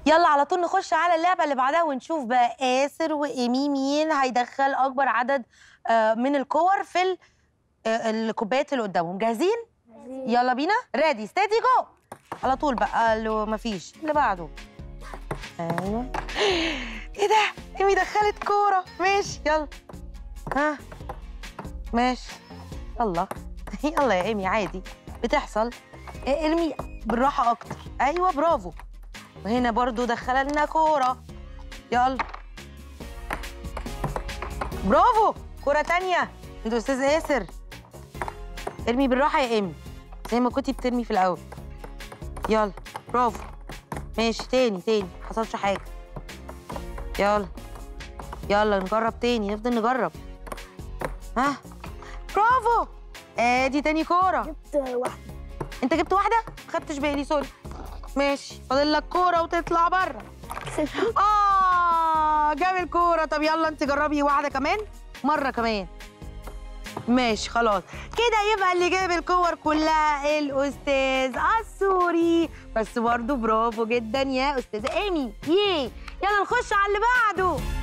يلا على طول نخش على اللعبه اللي بعدها ونشوف بقى آسر وايمي مين هيدخل اكبر عدد آه، من الكور في ال- آه، الكوبايات اللي قدامهم جاهزين يلا بينا ريدي ستيدي جو على طول بقى لو مفيش اللي بعده ايوه ايه ده ايمي دخلت كوره ماشي يلا ها ماشي يلا يلا يا ايمي عادي بتحصل إيه، ارمي بالراحه اكتر ايوه برافو وهنا برضو دخل لنا كوره يلا برافو كوره تانية انت استاذ ياسر ارمي بالراحه يا ايمي زي ما كنتي بترمي في الاول يلا برافو ماشي تاني تاني حصلش حاجه يلا يلا نجرب تاني نفضل نجرب ها برافو ادي تاني كوره جبت واحدة انت جبت واحده ما خدتش بالي سوري ماشي فاضل لك كوره وتطلع بره كسبت اه جاب الكوره طب يلا انت جربي واحده كمان مره كمان ماشي خلاص كده يبقى اللي جاب الكور كلها الاستاذ السوري بس برضه برافو جدا يا استاذه ايمي ييه يلا نخش على اللي بعده